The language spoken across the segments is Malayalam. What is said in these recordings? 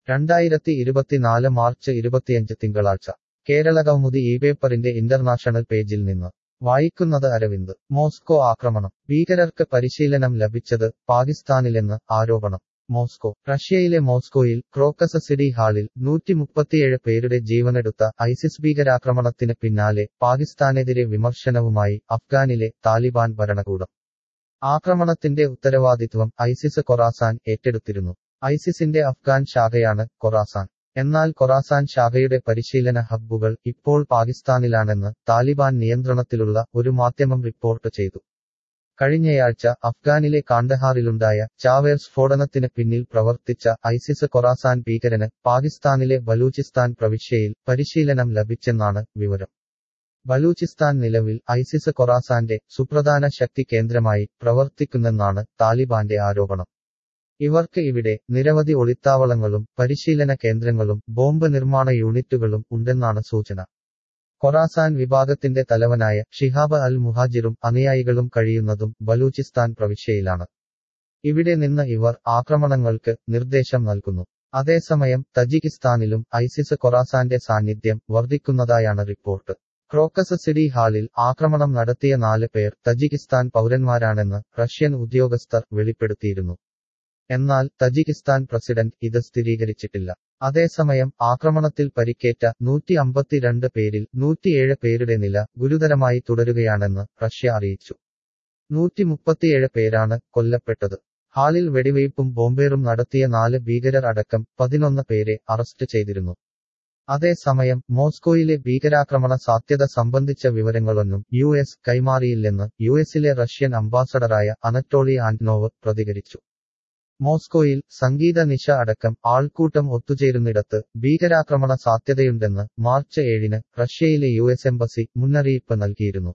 രണ്ടായിരത്തി ഇരുപത്തിനാല് മാർച്ച് ഇരുപത്തിയഞ്ച് തിങ്കളാഴ്ച കേരളകൗമുദി ഈ പേപ്പറിന്റെ ഇന്റർനാഷണൽ പേജിൽ നിന്ന് വായിക്കുന്നത് അരവിന്ദ് മോസ്കോ ആക്രമണം ഭീകരർക്ക് പരിശീലനം ലഭിച്ചത് പാകിസ്ഥാനിലെന്ന് ആരോപണം മോസ്കോ റഷ്യയിലെ മോസ്കോയിൽ ക്രോക്കസ് സിറ്റി ഹാളിൽ നൂറ്റി മുപ്പത്തിയേഴ് പേരുടെ ജീവനെടുത്ത ഐസിസ് ഭീകരാക്രമണത്തിന് പിന്നാലെ പാകിസ്ഥാനെതിരെ വിമർശനവുമായി അഫ്ഗാനിലെ താലിബാൻ ഭരണകൂടം ആക്രമണത്തിന്റെ ഉത്തരവാദിത്വം ഐസിസ് കൊറാസാൻ ഏറ്റെടുത്തിരുന്നു ഐസിസിന്റെ അഫ്ഗാൻ ശാഖയാണ് കൊറാസാൻ എന്നാൽ കൊറാസാൻ ശാഖയുടെ പരിശീലന ഹബ്ബുകൾ ഇപ്പോൾ പാകിസ്ഥാനിലാണെന്ന് താലിബാൻ നിയന്ത്രണത്തിലുള്ള ഒരു മാധ്യമം റിപ്പോർട്ട് ചെയ്തു കഴിഞ്ഞയാഴ്ച അഫ്ഗാനിലെ കാണ്ഡഹാറിലുണ്ടായ ചാവേർ സ്ഫോടനത്തിന് പിന്നിൽ പ്രവർത്തിച്ച ഐസിസ് കൊറാസാൻ ഭീകരന് പാകിസ്ഥാനിലെ ബലൂചിസ്ഥാൻ പ്രവിശ്യയിൽ പരിശീലനം ലഭിച്ചെന്നാണ് വിവരം ബലൂചിസ്ഥാൻ നിലവിൽ ഐസിസ് കൊറാസാന്റെ സുപ്രധാന ശക്തി കേന്ദ്രമായി പ്രവർത്തിക്കുന്നെന്നാണ് താലിബാന്റെ ആരോപണം ഇവർക്ക് ഇവിടെ നിരവധി ഒളിത്താവളങ്ങളും പരിശീലന കേന്ദ്രങ്ങളും ബോംബ് നിർമ്മാണ യൂണിറ്റുകളും ഉണ്ടെന്നാണ് സൂചന കൊറാസാൻ വിഭാഗത്തിന്റെ തലവനായ ഷിഹാബ് അൽ മുഹാജിറും അനുയായികളും കഴിയുന്നതും ബലൂചിസ്ഥാൻ പ്രവിശ്യയിലാണ് ഇവിടെ നിന്ന് ഇവർ ആക്രമണങ്ങൾക്ക് നിർദ്ദേശം നൽകുന്നു അതേസമയം തജിക്കിസ്ഥാനിലും ഐസിസ് കൊറാസാന്റെ സാന്നിധ്യം വർദ്ധിക്കുന്നതായാണ് റിപ്പോർട്ട് ക്രോക്കസ് സിറ്റി ഹാളിൽ ആക്രമണം നടത്തിയ നാല് പേർ തജിക്കിസ്ഥാൻ പൗരന്മാരാണെന്ന് റഷ്യൻ ഉദ്യോഗസ്ഥർ വെളിപ്പെടുത്തിയിരുന്നു എന്നാൽ തജിക്കിസ്ഥാൻ പ്രസിഡന്റ് ഇത് സ്ഥിരീകരിച്ചിട്ടില്ല അതേസമയം ആക്രമണത്തിൽ പരിക്കേറ്റ നൂറ്റി അമ്പത്തിരണ്ട് പേരിൽ നൂറ്റിയേഴ് പേരുടെ നില ഗുരുതരമായി തുടരുകയാണെന്ന് റഷ്യ അറിയിച്ചു നൂറ്റി മുപ്പത്തിയേഴ് പേരാണ് കൊല്ലപ്പെട്ടത് ഹാളിൽ വെടിവയ്പും ബോംബേറും നടത്തിയ നാല് ഭീകരർ അടക്കം പതിനൊന്ന് പേരെ അറസ്റ്റ് ചെയ്തിരുന്നു അതേസമയം മോസ്കോയിലെ ഭീകരാക്രമണ സാധ്യത സംബന്ധിച്ച വിവരങ്ങളൊന്നും യു എസ് കൈമാറിയില്ലെന്ന് യു എസിലെ റഷ്യൻ അംബാസഡറായ അനറ്റോളി ആന്റ്നോവ് പ്രതികരിച്ചു മോസ്കോയിൽ സംഗീത നിശ അടക്കം ആൾക്കൂട്ടം ഒത്തുചേരുന്നിടത്ത് ഭീകരാക്രമണ സാധ്യതയുണ്ടെന്ന് മാർച്ച് ഏഴിന് റഷ്യയിലെ യു എസ് എംബസി മുന്നറിയിപ്പ് നൽകിയിരുന്നു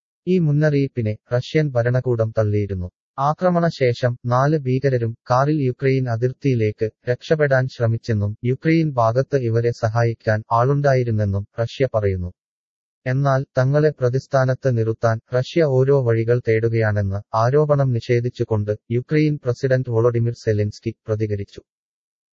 ഈ മുന്നറിയിപ്പിനെ റഷ്യൻ ഭരണകൂടം തള്ളിയിരുന്നു ആക്രമണശേഷം നാല് ഭീകരരും കാറിൽ യുക്രൈൻ അതിർത്തിയിലേക്ക് രക്ഷപ്പെടാൻ ശ്രമിച്ചെന്നും യുക്രൈൻ ഭാഗത്ത് ഇവരെ സഹായിക്കാൻ ആളുണ്ടായിരുന്നെന്നും റഷ്യ പറയുന്നു എന്നാൽ തങ്ങളെ പ്രതിസ്ഥാനത്ത് നിർത്താൻ റഷ്യ ഓരോ വഴികൾ തേടുകയാണെന്ന് ആരോപണം നിഷേധിച്ചുകൊണ്ട് യുക്രൈൻ പ്രസിഡന്റ് വോളോഡിമിർ സെലൻസ്കി പ്രതികരിച്ചു